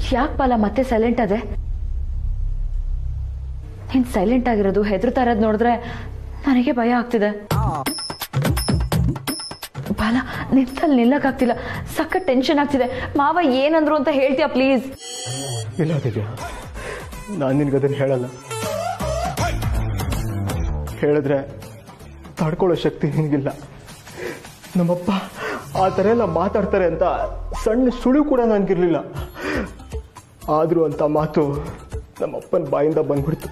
ಯಾಕೆ ಬಾಲ ಮತ್ತೆ ಸೈಲೆಂಟ್ ಅದೇ ನೀನ್ ಸೈಲೆಂಟ್ ಆಗಿರೋದು ಹೆದರ್ತಾ ಇರೋದು ನೋಡಿದ್ರೆ ನನಗೆ ಭಯ ಆಗ್ತಿದೆ ಬಾಲ ನಿಂತಲ್ಲಿ ನಿಲ್ಲಕ್ಕಾಗ್ತಿಲ್ಲ ಸಖತ್ ಟೆನ್ಷನ್ ಆಗ್ತಿದೆ ಮಾವ ಏನಂದ್ರು ಅಂತ ಹೇಳ್ತೀಯಾ ಪ್ಲೀಸ್ ಇಲ್ಲ ದಿವ್ಯಾ ನಾನು ನಿನ್ಗೆ ಅದನ್ನು ಹೇಳಲ್ಲ ಹೇಳಿದ್ರೆ ತಡ್ಕೊಳ್ಳೋ ಶಕ್ತಿ ನಿನಗಿಲ್ಲ ನಮ್ಮಪ್ಪ ಆ ಥರ ಎಲ್ಲ ಮಾತಾಡ್ತಾರೆ ಅಂತ ಸಣ್ಣ ಸುಳಿವು ಕೂಡ ನನಗಿರಲಿಲ್ಲ ಆದರೂ ಅಂತ ಮಾತು ನಮ್ಮಪ್ಪನ ಬಾಯಿಂದ ಬಂದ್ಬಿಡ್ತು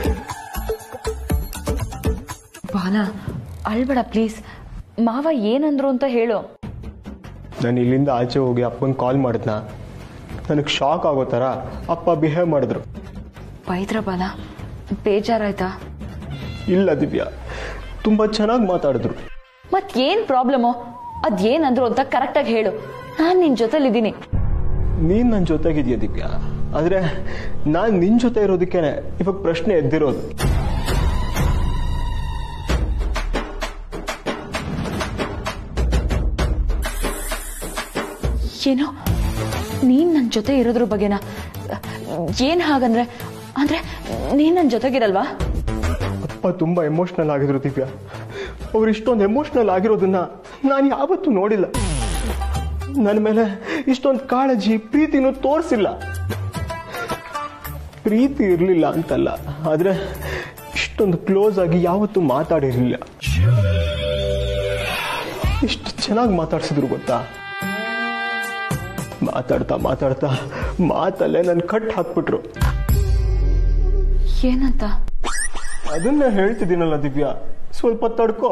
ಬಾಲ ಅಳ್ಬೇಡ ಪ್ಲೀಸ್ ಮಾವ ಏನಂದ್ರು ಅಂತ ಹೇಳು ನಾನು ಇಲ್ಲಿಂದ ಆಚೆ ಹೋಗಿ ಅಪ್ಪಂಗೆ ಕಾಲ್ ಮಾಡಿದ್ನ ನನಗೆ ಶಾಕ್ ಆಗೋ ಥರ ಅಪ್ಪ ಬಿಹೇವ್ ಮಾಡಿದ್ರು ಬೈದ್ರ ಬಾಲ ಬೇಜಾರಾಯ್ತಾ ಇಲ್ಲ ದಿವ್ಯಾ ತುಂಬ ಚೆನ್ನಾಗಿ ಮಾತಾಡಿದ್ರು ಮತ್ ಏನ್ ಪ್ರಾಬ್ಲಮು ಅದೇನಂದ್ರು ಅಂತ ಕರೆಕ್ಟಾಗಿ ಹೇಳು ನಾನ್ ನಿನ್ ಜೊತೆಲಿದ್ದೀನಿ ನೀನು ನನ್ನ ಜೊತೆಗಿದ್ಯಾ ದಿವ್ಯಾ ಆದರೆ ನಾನು ನಿನ್ನ ಜೊತೆ ಇರೋದಕ್ಕೇನೆ ಇವಾಗ ಪ್ರಶ್ನೆ ಎದ್ದಿರೋದು ಏನೋ ನೀನ್ ನನ್ನ ಜೊತೆ ಇರೋದ್ರ ಬಗ್ಗೆನಾ ಏನ್ ಹಾಗಂದ್ರೆ ಅಂದ್ರೆ ನೀನ್ ನನ್ನ ಜೊತೆಗಿರಲ್ವಾ ಅಪ್ಪ ತುಂಬ ಎಮೋಷ್ನಲ್ ಆಗಿದ್ರು ದಿವ್ಯಾ ಅವ್ರು ಇಷ್ಟೊಂದು ಎಮೋಷ್ನಲ್ ಆಗಿರೋದನ್ನ ನಾನು ಯಾವತ್ತೂ ನೋಡಿಲ್ಲ ನನ್ನ ಮೇಲೆ ಇಷ್ಟೊಂದು ಕಾಳಜಿ ಪ್ರೀತಿನೂ ತೋರಿಸಿಲ್ಲ ಪ್ರೀತಿ ಇರಲಿಲ್ಲ ಅಂತಲ್ಲ ಆದರೆ ಇಷ್ಟೊಂದು ಕ್ಲೋಸ್ ಆಗಿ ಯಾವತ್ತೂ ಮಾತಾಡಿರಲಿಲ್ಲ ಎಷ್ಟು ಚೆನ್ನಾಗಿ ಮಾತಾಡ್ಸಿದ್ರು ಗೊತ್ತಾ ಮಾತಾಡ್ತಾ ಮಾತಾಡ್ತಾ ಮಾತಲ್ಲೇ ನನ್ನ ಕಟ್ ಹಾಕ್ಬಿಟ್ರು ಏನಂತ ಅದನ್ನ ಹೇಳ್ತಿದ್ದೀನಲ್ಲ ದಿವ್ಯಾ ಸ್ವಲ್ಪ ತಡ್ಕೋ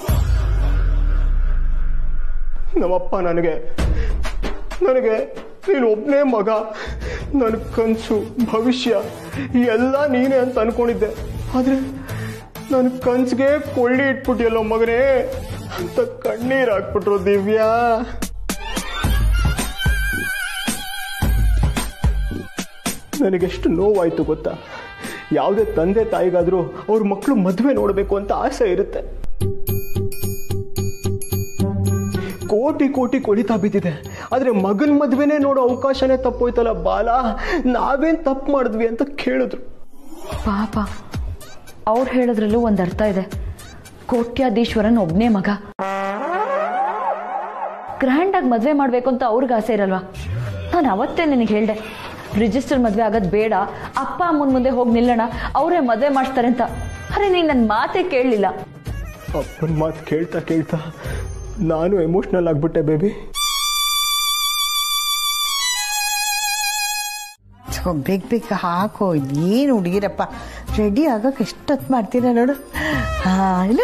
ನಮ್ಮಪ್ಪ ನನಗೆ ನನಗೆ ನೀನು ಒಬ್ಬನೇ ಮಗ ನನ್ನ ಕನಸು ಭವಿಷ್ಯ ಎಲ್ಲ ನೀನೇ ಅಂತ ಅನ್ಕೊಂಡಿದ್ದೆ ಆದ್ರೆ ನನ್ನ ಕನ್ಸಿಗೆ ಕೊಳ್ಳಿ ಇಟ್ಬಿಟ್ಟಿಯಲ್ಲೋ ಮಗನೇ ಅಂತ ಕಣ್ಣೀರ್ ಹಾಕ್ಬಿಟ್ರು ದಿವ್ಯಾ ನನಗೆಷ್ಟು ನೋವಾಯ್ತು ಗೊತ್ತಾ ಯಾವುದೇ ತಂದೆ ತಾಯಿಗಾದ್ರೂ ಅವ್ರ ಮಕ್ಕಳು ಮದುವೆ ನೋಡಬೇಕು ಅಂತ ಆಸೆ ಇರುತ್ತೆ ಕೋಟಿ ಕೋಟಿ ಕೊಳಿತಾ ಬಿದ್ದಿದೆ ಆದ್ರೆ ಮಗನ ಮದ್ವೆನೇ ನೋಡೋ ಅವಕಾಶನೇ ತಪ್ಪೋಯ್ತಲ್ಲ ಬಾಲ ನಾವೇನ್ ತಪ್ಪು ಮಾಡಿದ್ವಿ ಅಂತ ಕೇಳಿದ್ರು ಪಾಪ ಅವ್ರು ಹೇಳೋದ್ರಲ್ಲೂ ಒಂದ್ ಅರ್ಥ ಇದೆ ಕೋಟ್ಯಾಧೀಶ್ವರನ್ ಒಬ್ನೇ ಮಗ ಗ್ರ್ಯಾಂಡ್ ಆಗಿ ಮದ್ವೆ ಮಾಡ್ಬೇಕು ಅಂತ ಅವ್ರಿಗೆ ಆಸೆ ಇರಲ್ವಾ ನಾನು ಅವತ್ತೇ ನಿನಗೆ ಹೇಳ್ದೆ ರಿಜಿಸ್ಟರ್ ಮದ್ವೆ ಆಗೋದ್ ಬೇಡ ಅಪ್ಪ ಅಮ್ಮನ ಮುಂದೆ ಹೋಗಿ ನಿಲ್ಲೋಣ ಅವರೇ ಮದ್ವೆ ಮಾಡಿಸ್ತಾರೆ ಅಂತ ಅರೆ ನೀನ್ ನನ್ನ ಮಾತೇ ಕೇಳಲಿಲ್ಲ ಅಪ್ಪನ ಮಾತು ಕೇಳ್ತಾ ಕೇಳ್ತಾ ನಾನು ಎಮೋಷ್ನಲ್ ಆಗ್ಬಿಟ್ಟೆ ಬೇಬಿ ಥು, ಬೇಗ ಬೇಗ ಹಾಕೋ ಏನು ಹುಡುಗಿರಪ್ಪ ರೆಡಿ ಆಗಕ್ಕೆ ಎಷ್ಟೊತ್ತು ಮಾಡ್ತೀರಾ ನೋಡು ಹಾ ಇಲ್ಲ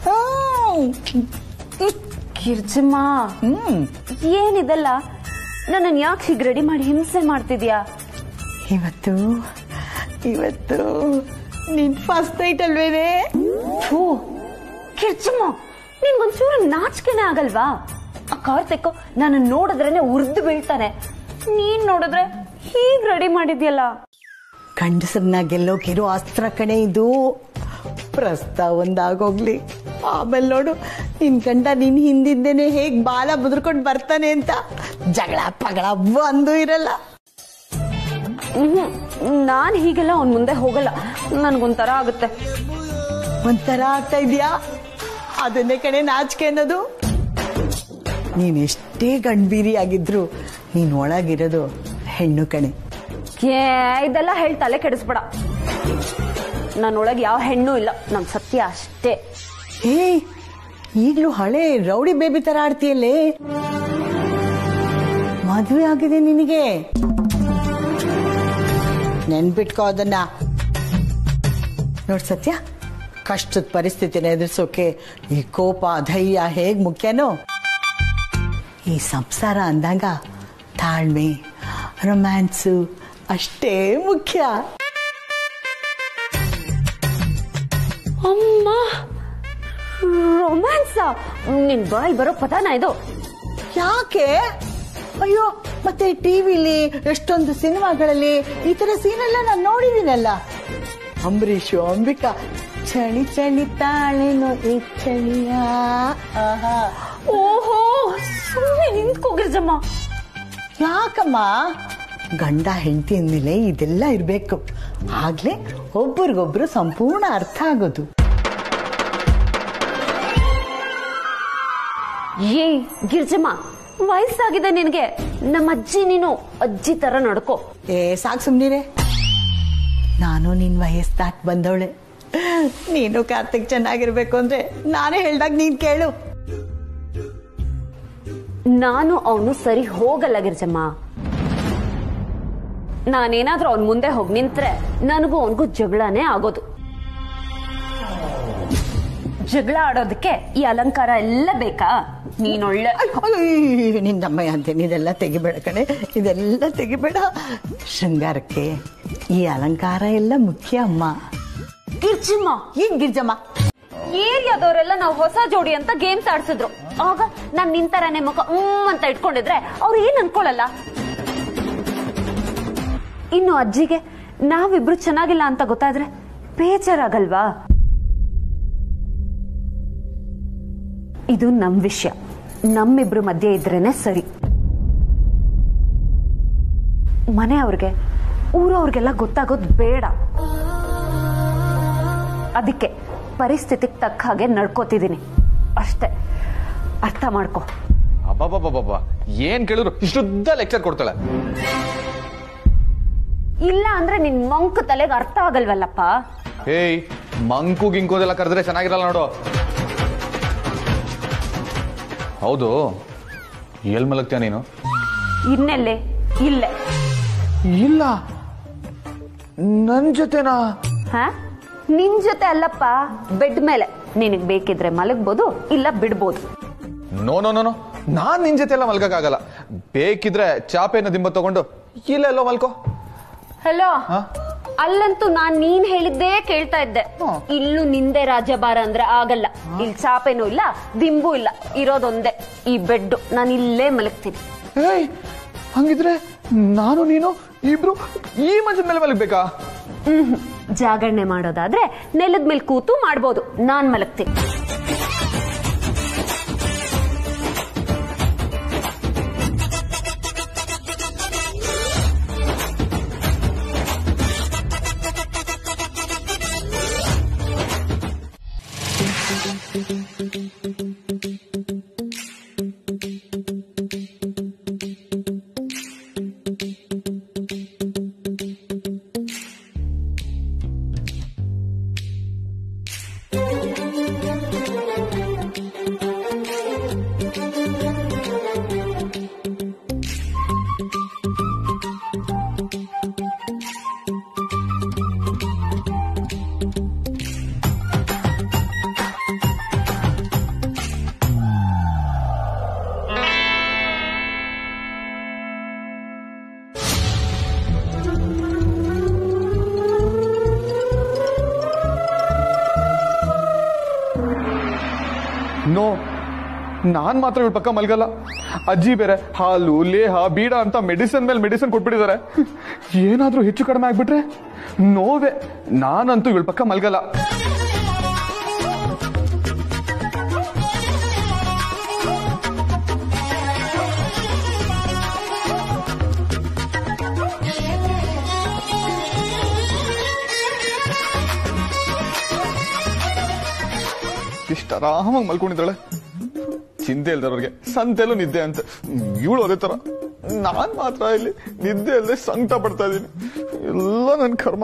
ಕಿರ್ಜಮ್ಮ ಹ್ಮ್ ಏನಿದೆಲ್ಲ ನನ್ನನ್ನು ಯಾಕೆ ಹೀಗೆ ರೆಡಿ ಮಾಡಿ ಹಿಂಸೆ ಮಾಡ್ತಿದ್ಯಾ ಇವತ್ತು ಇವತ್ತು ನಿನ್ ಫಸ್ಟ್ ನೈಟ್ ಅಲ್ವೇನೆ ಥೂ ಕಿರ್ಜಮ್ಮ ನಿನ್ಗೊಂಚೂರು ನಾಚಿಕೆನೆ ಆಗಲ್ವಾ ಆ ಕಾರ್ತಿಕ್ ನಾನು ನೋಡಿದ್ರೇನೆ ಉರ್ದು ಬೀಳ್ತಾನೆ ನೀನ್ ನೋಡಿದ್ರೆ ಹೀಗ್ ರೆಡಿ ಮಾಡಿದ್ಯಲ್ಲ ಗಂಡಸರನ್ನ ಗೆಲ್ಲೋಕಿರೋ ಅಸ್ತ್ರ ಕಣೆ ಇದು ಪ್ರಸ್ತಾವ ಒಂದಾಗೋಗ್ಲಿ ಆಮೇಲೆ ನೋಡು ನಿನ್ ಗಂಡ ನಿನ್ ಹಿಂದಿಂದೇನೆ ಹೇಗ್ ಬಾಲ ಬುದ್ರಕೊಂಡು ಬರ್ತಾನೆ ಅಂತ ಜಗಳ ಪಗಳ ಒಂದು ಇರಲ್ಲ ಹ್ಮ್ ನಾನ್ ಹೀಗೆಲ್ಲ ಅವ್ನ್ ಮುಂದೆ ಹೋಗಲ್ಲ ನನ್ಗೊಂಥರ ಆಗುತ್ತೆ ಒಂಥರ ಆಗ್ತಾ ಇದೆಯಾ ಅದನ್ನೇ ಕಣೆ ನಾಚಿಕೆ ಅನ್ನೋದು ನೀನ್ ಎಷ್ಟೇ ಗಂಡ್ಬೀರಿ ಆಗಿದ್ರು ನೀನ್ ಒಳಗಿರೋದು ಹೆಣ್ಣು ಕಣೆ ಏ ಇದೆಲ್ಲ ಹೇಳಿ ತಲೆ ಕೆಡಿಸ್ಬೇಡ ನನ್ನೊಳಗೆ ಯಾವ ಹೆಣ್ಣು ಇಲ್ಲ ನಮ್ ಸತ್ಯ ಅಷ್ಟೇ ಹೇ ಈಗ್ಲೂ ಹಳೆ ರೌಡಿ ಬೇಬಿ ತರ ಆಡ್ತೀಯಲ್ಲೇ ಮದುವೆ ಆಗಿದೆ ನಿನಗೆ ನೆನ್ಪಿಟ್ಕೋ ಅದನ್ನ ನೋಡ್ ಸತ್ಯ ಕಷ್ಟದ ಪರಿಸ್ಥಿತಿನ ಎದುರಿಸೋಕೆ ಈ ಕೋಪ ಧೈರ್ಯ ಹೇಗ್ ಮುಖ್ಯನೋ ಈ ಸಂಸಾರ ಅಂದಾಗ ತಾಳ್ಮೆ ರೊಮ್ಯಾನ್ಸು ಅಷ್ಟೇ ಮುಖ್ಯ ಅಮ್ಮ ರೊಮ್ಯಾನ್ಸ ನಿನ್ ಬಾಯ್ ಬರೋ ಪದಾನ ಇದು ಯಾಕೆ ಅಯ್ಯೋ ಮತ್ತೆ ಟಿವಿಲಿ ಎಷ್ಟೊಂದು ಸಿನಿಮಾಗಳಲ್ಲಿ ಈ ತರ ಸೀನ್ ಎಲ್ಲ ನಾನು ನೋಡಿದ್ದೀನಲ್ಲ ಅಂಬರೀಷು ಅಂಬಿಕಾ ಚಳಿ ಚಳಿ ತಾಳೆನೋ ಈ ಚಳಿಯ ಆಹಾ. ಓಹೋ ಸುಮ್ಮನೆ ನಿಂತ್ಕೋ ಗಿರ್ಜಮ್ಮ ಯಾಕಮ್ಮ ಗಂಡ ಹೆಂಡತಿ ಅಂದಮೇಲೆ ಇದೆಲ್ಲ ಇರಬೇಕು ಆಗ್ಲೇ ಒಬ್ರಿಗೊಬ್ರು ಸಂಪೂರ್ಣ ಅರ್ಥ ಆಗೋದು ಏ ಗಿರ್ಜಮ್ಮ ವಯಸ್ಸಾಗಿದೆ ನಿನಗೆ ನಮ್ಮ ಅಜ್ಜಿ ನೀನು ಅಜ್ಜಿ ತರ ನಡ್ಕೋ ಏ ಸಾಕು ಸುಮ್ಮನಿರೆ ನಾನು ನಿನ್ನ ವಯಸ್ಸು ದಾಟ್ ಬಂದವಳೆ ನೀನು ಕಾರ್ತಿಕ್ ಚೆನ್ನಾಗಿರ್ಬೇಕು ಅಂದ್ರೆ ನಾನೇ ಹೇಳ್ದಾಗ ನೀನ್ ಕೇಳು ನಾನು ಅವನು ಸರಿ ಹೋಗಲ್ಲ ಗಿರ್ಜಮ್ಮ ನಾನೇನಾದ್ರೂ ಅವನ್ ಮುಂದೆ ಹೋಗಿ ನಿಂತ್ರೆ ನನಗೂ ಅವನಿಗೂ ಜಗಳನೇ ಆಗೋದು ಜಗಳ ಆಡೋದಕ್ಕೆ ಈ ಅಲಂಕಾರ ಎಲ್ಲ ಬೇಕಾ ನೀನೊಳ್ಳೆ ಅಯ್ಯೋ, ನಿನ್ನಮ್ಮಯ್ಯ ಅಂತೇನೆ ಇದೆಲ್ಲ ತೆಗಿಬೇಡ ಕಣೆ ಇದೆಲ್ಲ ತೆಗಿಬೇಡ ಶೃಂಗಾರಕ್ಕೆ ಈ ಅಲಂಕಾರ ಎಲ್ಲ ಮುಖ್ಯ ಅಮ್ಮ ಗಿರ್ಜಮ್ಮ ಈಗ ಗಿರ್ಜಮ್ಮ ಏರಿಯಾದವರೆಲ್ಲ ನಾವು ಹೊಸ ಜೋಡಿ ಅಂತ ಗೇಮ್ಸ್ ಆಡ್ಸಿದ್ರು ಆಗ ನಾನ್ ನಿಂತರನೆ ಮುಖ ಹ್ಮ್ ಅಂತ ಇಟ್ಕೊಂಡಿದ್ರೆ ಅವ್ರು ಏನ್ ಅನ್ಕೊಳಲ್ಲ ಇನ್ನು ಅಜ್ಜಿಗೆ ನಾವಿಬ್ರು ಚೆನ್ನಾಗಿಲ್ಲ ಅಂತ ಗೊತ್ತಾದ್ರೆ ಬೇಜಾರಾಗಲ್ವಾ ಇದು ನಮ್ ವಿಷಯ ನಮ್ಮಿಬ್ರು ಮಧ್ಯೆ ಇದ್ರೇನೆ ಸರಿ ಮನೆಯವ್ರಿಗೆ ಊರವ್ರಿಗೆಲ್ಲ ಗೊತ್ತಾಗೋದು ಬೇಡ ಅದಕ್ಕೆ ಪರಿಸ್ಥಿತಿಗೆ ತಕ್ಕ ಹಾಗೆ ನಡ್ಕೋತಿದ್ದೀನಿ ಅಷ್ಟೇ ಅರ್ಥ ಮಾಡ್ಕೋ ಅಬ್ಬಬ್ಬಬ್ಬಬ್ಬ ಏನ್ ಕೇಳಿದ್ರು ಇಷ್ಟುದ್ದ ಲೆಕ್ಚರ್ ಕೊಡ್ತಾಳೆ ಇಲ್ಲ ಅಂದ್ರೆ ನಿನ್ ಮಂಕ್ ತಲೆಗೆ ಅರ್ಥ ಆಗಲ್ವಲ್ಲಪ್ಪ ಏಯ್ ಮಂಕು ಗಿಂಕೋದೆಲ್ಲ ಕರೆದ್ರೆ ಚೆನ್ನಾಗಿರಲ್ಲ ನೋಡು ಹೌದು ಎಲ್ ಮಲಗ್ತೀಯ ನೀನು ಇನ್ನೆಲ್ಲೇ ಇಲ್ಲೇ ಇಲ್ಲ ನನ್ ಜೊತೆನಾ ಹ ನಿನ್ ಜೊತೆ ಅಲ್ಲಪ್ಪ ಬೆಡ್ ಮೇಲೆ ನಿನಗ್ ಬೇಕಿದ್ರೆ ಮಲಗ್ಬೋದು ಇಲ್ಲ ಬಿಡ್ಬೋದು ನೋ ನೋ ನೋ ನೋ ನಾನ್ ನಿನ್ ಜೊತೆ ಎಲ್ಲ ಮಲ್ಗಕ್ಕಾಗಲ್ಲ ಬೇಕಿದ್ರೆ ಚಾಪೆನ ದಿಂಬ ತಗೊಂಡು ಇಲ್ಲೆಲ್ಲೋ ಮಲ್ಕೋ ಹಲೋ ಹ? ಅಲ್ಲಂತೂ ನಾನ್ ನೀನ್ ಹೇಳಿದ್ದೇ ಕೇಳ್ತಾ ಇದ್ದೆ ಹ. ಇಲ್ಲೂ ನಿಂದೆ ರಾಜ್ಯಭಾರ ಅಂದ್ರೆ ಆಗಲ್ಲ ಇಲ್ಲಿ ಚಾಪೆನೂ ಇಲ್ಲ ದಿಂಬು ಇಲ್ಲ ಇರೋದೊಂದೇ ಈ ಬೆಡ್ ನಾನು ಇಲ್ಲೇ ಮಲಗ್ತೀನಿ ಏಯ್ ಹಂಗಿದ್ರೆ ನಾನು ನೀನು ಇಬ್ರು ಈ ಮಂಚದ ಮೇಲೆ ಮಲಗ್ಬೇಕಾ ಹ್ಮ್ ಜಾಗರಣೆ ಮಾಡೋದಾದ್ರೆ ನೆಲದ ಮೇಲೆ ಕೂತು ಮಾಡ್ಬೋದು ನಾನ್ ಮಲಗ್ತೀನಿ ನೋ ನಾನ್ ಮಾತ್ರ ಇವಳ ಪಕ್ಕ ಮಲ್ಗಲ್ಲ ಅಜ್ಜಿ ಬೇರೆ ಹಾಲು ಲೇಹ ಬೀಡ ಅಂತ ಮೆಡಿಸಿನ್ ಮೇಲೆ ಮೆಡಿಸಿನ್ ಕೊಟ್ಬಿಟ್ಟಿದ್ದಾರೆ ಏನಾದ್ರೂ ಹೆಚ್ಚು ಕಡಿಮೆ ಆಗ್ಬಿಟ್ರೆ ನೋವೇ ನಾನಂತೂ ಇವಳ ಪಕ್ಕ ಮಲ್ಗಲ್ಲ ಇಷ್ಟ ಆರಾಮಾಗಿ ಮಲ್ಕೊಂಡಿದ್ದಾಳೆ ಚಿಂತೆ ಇಲ್ದವ್ರಿಗೆ ಸಂತೆಲ್ಲೂ ನಿದ್ದೆ ಅಂತ ಇವಳು ಅದೇ ತರ ನಾನ್ ಮಾತ್ರ ಇಲ್ಲಿ ನಿದ್ದೆ ಅಲ್ಲದೆ ಸಂಕಟ ಪಡ್ತಾ ಇದ್ದೀನಿ ಎಲ್ಲ ನನ್ನ ಕರ್ಮ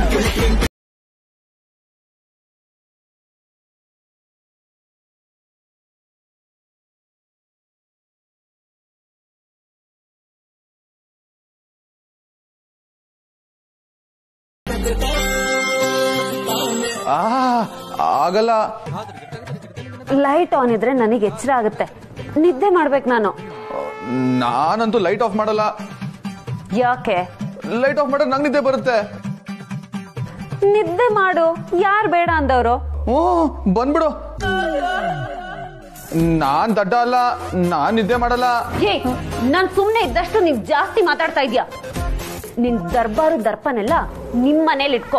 ಆ ಆಗಲ್ಲ ಲೈಟ್ ಆನ್ ಇದ್ರೆ ನನಗೆ ಎಚ್ಚರ ಆಗುತ್ತೆ ನಿದ್ದೆ ಮಾಡ್ಬೇಕು ನಾನು ನಾನಂತೂ ಲೈಟ್ ಆಫ್ ಮಾಡಲ್ಲ ಯಾಕೆ ಲೈಟ್ ಆಫ್ ಮಾಡಿದ್ರೆ ನಂಗೆ ನಿದ್ದೆ ಬರುತ್ತೆ ನಿದ್ದೆ ಮಾಡು ಯಾರು ಬೇಡ ಅಂದವರು ಹ್ಞೂ ಬಂದ್ಬಿಡು ನಾನ್ ದಡ್ಡ ಅಲ್ಲ ನಾನ್ ನಿದ್ದೆ ಮಾಡಲ್ಲ ಹೇ ನಾನ್ ಸುಮ್ನೆ ಇದ್ದಷ್ಟು ನೀವ್ ಜಾಸ್ತಿ ಮಾತಾಡ್ತಾ ಇದ್ಯಾ ನಿನ್ ದರ್ಬಾರು ದರ್ಪನೆಲ್ಲ ನಿಮ್ ಮನೇಲಿ ಇಟ್ಕೋ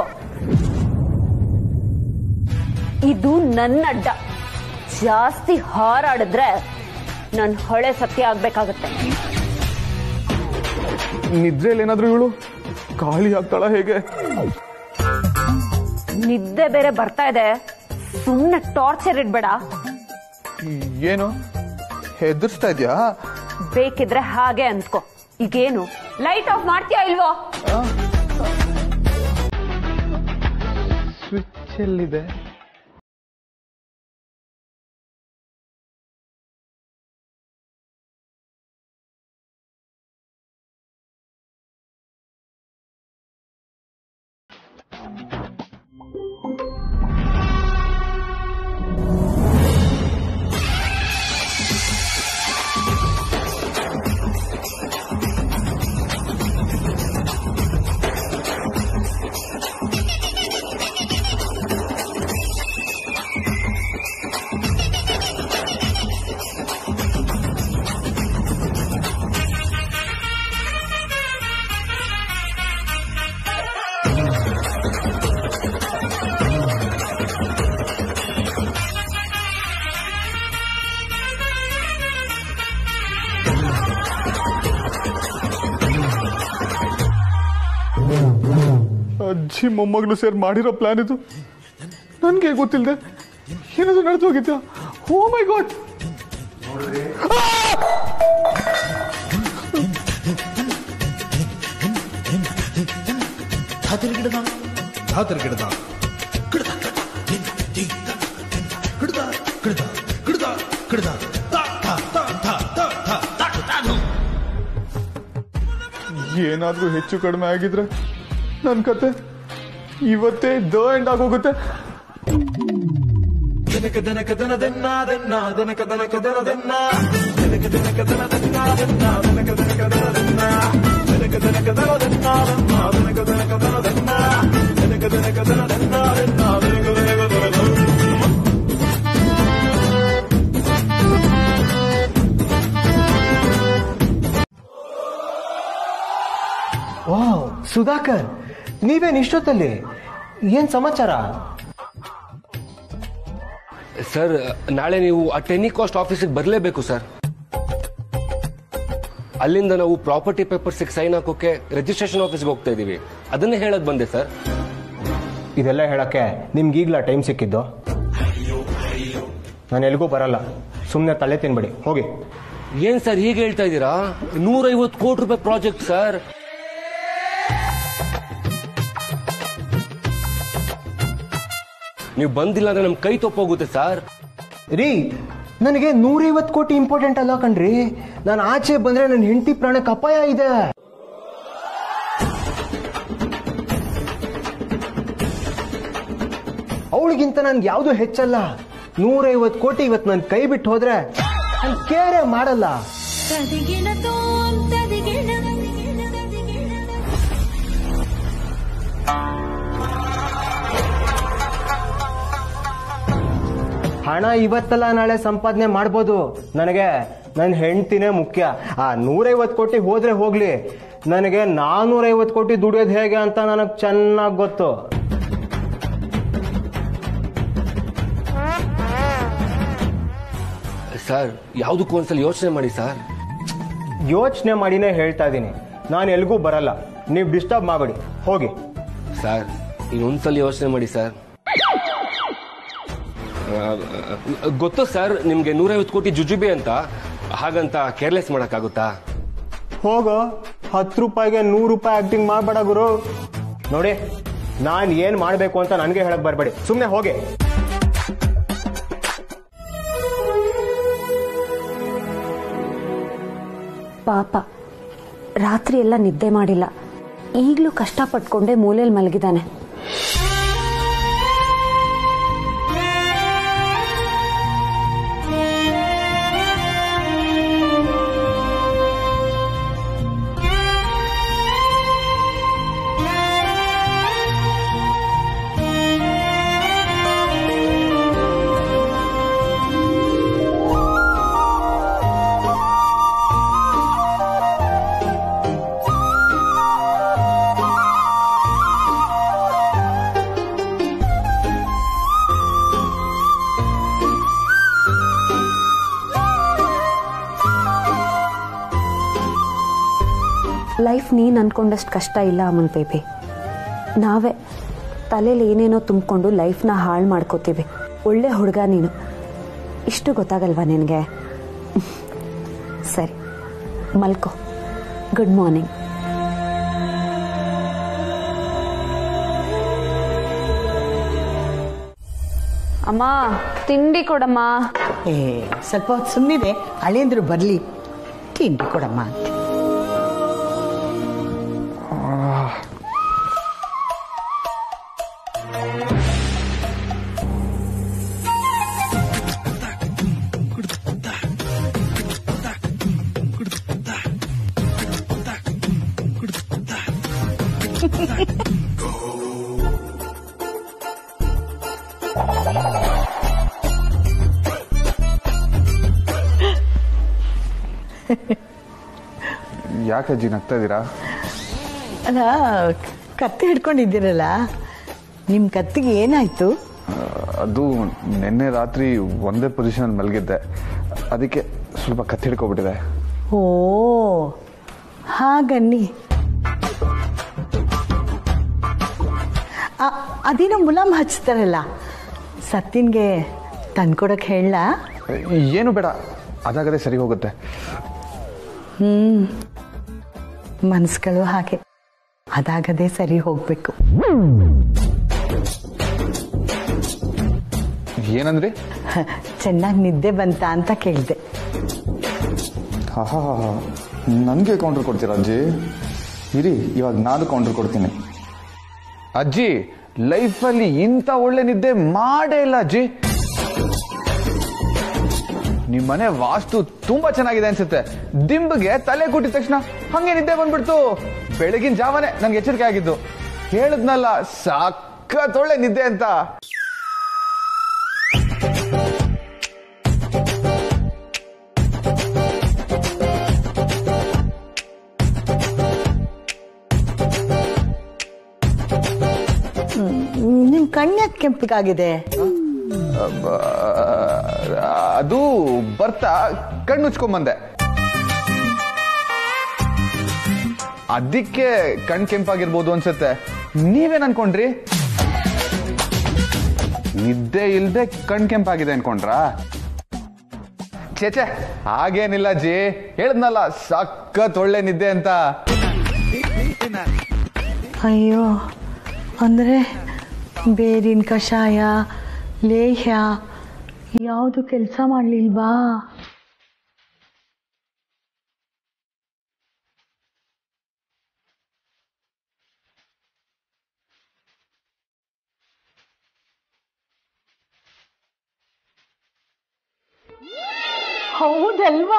ಇದು ನನ್ನ ಅಡ್ಡ ಜಾಸ್ತಿ ಹಾರಾಡಿದ್ರೆ ನನ್ ಹೊಳೆ ಸತ್ಯ ಆಗ್ಬೇಕಾಗತ್ತೆ ನಿದ್ರೆಯಲ್ಲಿ ಏನಾದ್ರೂ ಇವಳು ಖಾಲಿ ಆಗ್ತಾಳ ಹೇಗೆ ನಿದ್ದೆ ಬೇರೆ ಬರ್ತಾ ಇದೆ ಸುಮ್ನೆ ಟಾರ್ಚರ್ ಇಡ್ಬೇಡ ಏನು ಹೆದರ್ಸ್ತಾ ಇದ್ಯಾ ಬೇಕಿದ್ರೆ ಹಾಗೆ ಅಂದ್ಕೋ ಈಗೇನು ಲೈಟ್ ಆಫ್ ಮಾಡ್ತೀಯಾ ಇಲ್ವೋ ಸ್ವಿಚ್ ಎಲ್ಲಿದೆ ಅಜ್ಜಿ ಮೊಮ್ಮಗಳು ಸೇರಿ ಮಾಡಿರೋ ಪ್ಲಾನ್ ಇದು ನನ್ಗೆ ಗೊತ್ತಿಲ್ಲದೆ ಏನಾದ್ರು ನಡೆದು ಹೋಗಿದ್ಯಾ ಓ ಮೈ ಗಾಡ್ ಧಾತಿರ್ಗಿಡದ ಧಾತಿರ್ಗಿಡದ ಕಿಡದ ಕಿಡದ ಕಿಡದ ಕಿಡದ ಕಿಡದ ತಾ ತಾ ತಾ ತಾ ತಾ ತಾ ತಾ ತಾನು ಏನಾದ್ರೂ ಹೆಚ್ಚು ಕಡಿಮೆ ಆಗಿದ್ರೆ ನನ್ ಕತೆ ಇವತ್ತೇ ದ ಎಂಡ್ ಆಗೋಗುತ್ತೆ ದನಕ ದನಕ ದನ ದನ್ನ ದನ್ನ ದನಕ ದನಕ ದನ ದನ್ನ ದನಕ ದನಕ ದನ ದನ್ನ ದನ್ನ ದನಕ ದನಕ ದನ ದನ್ನ ದನಕ ದನಕ ದನ ದನ್ನ ದನ್ನ ದನಕ ದನಕ ದನ ದನ್ನ ದನಕ ದನಕ ದನ ದನ್ನ ದನ್ನ ದನಕ ದನಕ ದನ ದನ್ನ ವಾವ್ ಸುಧಾಕರ್ ನೀವೇನ್ ಇಷ್ಟೊತ್ತಲ್ಲಿ ಏನ್ ಸಮಾಚಾರ ಸರ್ ನಾಳೆ ನೀವು ಆ ಟೆನಿಕಾಸ್ಟ್ ಆಫೀಸಿಗೆ ಬರಲೇಬೇಕು ಸರ್ ಅಲ್ಲಿಂದ ನಾವು ಪ್ರಾಪರ್ಟಿ ಪೇಪರ್ಸಿಗೆ ಸೈನ್ ಹಾಕೋಕೆ ರಿಜಿಸ್ಟ್ರೇಷನ್ ಆಫೀಸ್ಗೆ ಹೋಗ್ತಾ ಇದೀವಿ ಅದನ್ನೇ ಹೇಳಕ್ ಬಂದೆ ಸರ್ ಇದೆಲ್ಲ ಹೇಳಕ್ಕೆ ನಿಮ್ಗೆ ಈಗ್ಲಾ ಟೈಮ್ ಸಿಕ್ಕಿದ್ದು ನಾನು ಎಲ್ಗೂ ಬರಲ್ಲ ಸುಮ್ಮನೆ ತಲೆ ತಿನ್ಬೇಡಿ ಹೋಗಿ ಏನ್ ಸರ್ ಹೀಗೆ ಹೇಳ್ತಾ ಇದ್ದೀರಾ ನೂರೈವತ್ತು ಕೋಟಿ ರೂಪಾಯಿ ಪ್ರಾಜೆಕ್ಟ್ ಸರ್ ನೀವು ಬಂದಿಲ್ಲ ಅಂದ್ರೆ ನಮ್ ಕೈ ತಪ್ಪೋಗುತ್ತೆ ಸರ್ ರೀ ನನಗೆ ನೂರೈವತ್ತು ಕೋಟಿ ಇಂಪಾರ್ಟೆಂಟ್ ಅಲ್ಲ ಕಣ್ರಿ ನಾನು ಆಚೆ ಬಂದ್ರೆ ನನ್ನ ಹೆಂಡತಿ ಪ್ರಾಣಕ್ಕೆ ಅಪಾಯ ಇದೆ ಅವಳಿಗಿಂತ ನನ್ಗೆ ಯಾವುದು ಹೆಚ್ಚಲ್ಲ ನೂರೈವತ್ತು ಕೋಟಿ ಇವತ್ತು ನನ್ನ ಕೈ ಬಿಟ್ಟು ಹೋದ್ರೆ ನಾನು ಕೇರೆ ಮಾಡಲ್ಲ ಹಣ ಇವತ್ತಲ್ಲ ನಾಳೆ ಸಂಪಾದನೆ ಮಾಡ್ಬೋದು ನನಗೆ ನನ್ನ ಹೆಂಡ್ತಿನೇ ಮುಖ್ಯ ಆ ನೂರೈವತ್ತು ಕೋಟಿ ಹೋದ್ರೆ ಹೋಗ್ಲಿ ನನಗೆ ನಾನೂರೈವತ್ತು ಕೋಟಿ ದುಡಿಯೋದು ಹೇಗೆ ಅಂತ ನನಗೆ ಚೆನ್ನಾಗಿ ಗೊತ್ತು ಸರ್ ಯಾವುದಕ್ಕೂ ಒಂದ್ಸಲ ಯೋಚನೆ ಮಾಡಿ ಸರ್ ಯೋಚನೆ ಮಾಡಿನೇ ಹೇಳ್ತಾ ಇದ್ದೀನಿ ನಾನು ಎಲ್ಗೂ ಬರಲ್ಲ ನೀವು ಡಿಸ್ಟರ್ಬ್ ಮಾಡಬೇಡಿ ಹೋಗಿ ಸರ್ ಇನ್ನೊಂದ್ಸಲ ಯೋಚನೆ ಮಾಡಿ ಸರ್ ಆ, ಆ, ಗೊತ್ತು ಸರ್ ನಿಮ್ಗೆ ನೂರೈವತ್ತು ಕೋಟಿ ಜುಜುಬಿ ಅಂತ ಹಾಗಂತ ಕೇರ್ಲೆಸ್ ಮಾಡಕ್ಕಾಗುತ್ತಾ ಹೋಗೋ ಹತ್ತು ರೂಪಾಯಿಗೆ ನೂರು ರೂಪಾಯಿ ಆಕ್ಟಿಂಗ್ ಮಾಡಬೇಡ ಗುರು ನೋಡಿ ನಾನು ಏನು ಮಾಡಬೇಕು ಅಂತ ನನಗೆ ಹೇಳಕ್ ಬರಬೇಡಿ ಸುಮ್ಮನೆ ಹೋಗಿ ಪಾಪ ರಾತ್ರಿ ಎಲ್ಲ ನಿದ್ದೆ ಮಾಡಿಲ್ಲ ಈಗಲೂ ಕಷ್ಟಪಟ್ಕೊಂಡೆ ಮೂಲೆಯಲ್ಲಿ ಮಲಗಿದಾನೆ ಲೈಫ್ ನೀನು ಅನ್ಕೊಂಡಷ್ಟು ಕಷ್ಟ ಇಲ್ಲ ಅಮನ್ ಬೇಬಿ ನಾವೇ ತಲೆಯಲ್ಲಿ ಏನೇನೋ ತುಂಬಿಕೊಂಡು ಲೈಫ್ನ ಹಾಳು ಮಾಡ್ಕೋತೀವಿ ಒಳ್ಳೆ ಹುಡುಗ ನೀನು ಇಷ್ಟು ಗೊತ್ತಾಗಲ್ವಾ ನಿನಗೆ ಸರಿ ಮಲ್ಕೋ ಗುಡ್ ಮಾರ್ನಿಂಗ್ ಅಮ್ಮ ತಿಂಡಿ ಕೊಡಮ್ಮ ಏ ಸ್ವಲ್ಪ ಹೊತ್ತು ಸುಮ್ಮನಿದೆ ಅಳಿಯಂದ್ರು ಬರಲಿ ತಿಂಡಿ ಕೊಡಮ್ಮ ಅಂತ ಯಾಕೆ ಅಜ್ಜಿ ನಗ್ತಾ ಇದ್ದೀರಾ ಅಲ್ಲ ಕತ್ತಿ ಹಿಡ್ಕೊಂಡಿದ್ದೀರಲ್ಲ ನಿಮ್ಮ ಕತ್ತಿಗೆ ಏನಾಯ್ತು ಆ, ಅದು ನಿನ್ನೆ ರಾತ್ರಿ ಒಂದೇ ಪೊಸಿಷನ್ ಮಲಗಿದ್ದೆ ಅದಕ್ಕೆ ಸ್ವಲ್ಪ ಕತ್ತಿ ಹಿಡ್ಕೊಬಿಟ್ಟಿದೆ ಓ ಹಾಗನ್ನಿ ಆ, ಅದೇನೋ ಮುಲಾಮ್ ಹಚ್ತಾರಲ್ಲ ಸತ್ತಿನ್ಗೆ ತಂದ್ಕೊಡಕ್ಕೆ ಹೇಳ ಏನು ಬೇಡ ಅದಾಗದೆ ಸರಿ ಹೋಗುತ್ತೆ ಮನಸ್ಗಳು ಹಾಗೆ ಅದಾಗದೇ ಸರಿ ಹೋಗ್ಬೇಕು ಏನಂದ್ರಿ ಚೆನ್ನಾಗಿ ನಿದ್ದೆ ಬಂತ ಅಂತ ಕೇಳಿದೆ ಹಾ ನನಗೆ ಕೌಂಟರ್ ಕೊಡ್ತೀರಾ ಅಜ್ಜಿ ಇರಿ ಇವಾಗ ನಾನು ಕೌಂಟರ್ ಕೊಡ್ತೀನಿ ಅಜ್ಜಿ ಲೈಫಲ್ಲಿ ಇಂಥ ಒಳ್ಳೆ ನಿದ್ದೆ ಮಾಡೇ ಇಲ್ಲ ಅಜ್ಜಿ ನಿಮ್ ಮನೆ ವಾಸ್ತು ತುಂಬಾ ಚೆನ್ನಾಗಿದೆ ಅನ್ಸುತ್ತೆ ದಿಂಬಿಗೆ ತಲೆ ಕೊಟ್ಟಿದ ತಕ್ಷಣ ಹಂಗೆ ನಿದ್ದೆ ಬಂದ್ಬಿಡ್ತು ಬೆಳಗಿನ ಜಾವನೆ ನನ್ಗೆ ಎಚ್ಚರಿಕೆ ಆಗಿದ್ದು ಹೇಳಿದ್ನಲ್ಲ ಸಖತ್ ಒಳ್ಳೆ ನಿದ್ದೆ ಅಂತ ನಿಮ್ ಕಣ್ಯಾಕ್ ಕೆಂಪಗಾಗಿದೆ ಅದು ಬರ್ತಾ ಕಣ್ಣು ಮುಚ್ಕೊಂಬಂದೆ ಅದಕ್ಕೆ ಕಣ್ ಕೆಂಪಾಗಿರ್ಬೋದು ಅನ್ಸುತ್ತೆ ನೀವೇನ್ ಅನ್ಕೊಂಡ್ರಿ ನಿದ್ದೆ ಇಲ್ದೆ ಕಣ್ ಕೆಂಪಾಗಿದೆ ಅನ್ಕೊಂಡ್ರಾ ಛೇ ಹಾಗೇನಿಲ್ಲ ಜಿ ಹೇಳದ್ನಲ್ಲ ಸಖತ್ ಒಳ್ಳೆ ನಿದ್ದೆ ಅಂತ ಅಯ್ಯೋ ಅಂದ್ರೆ ಬೇರಿನ ಕಷಾಯ ಲೇಹ್ಯ ಯಾವುದು ಕೆಲಸ ಮಾಡಲಿಲ್ವಾ ಹೌದಲ್ವಾ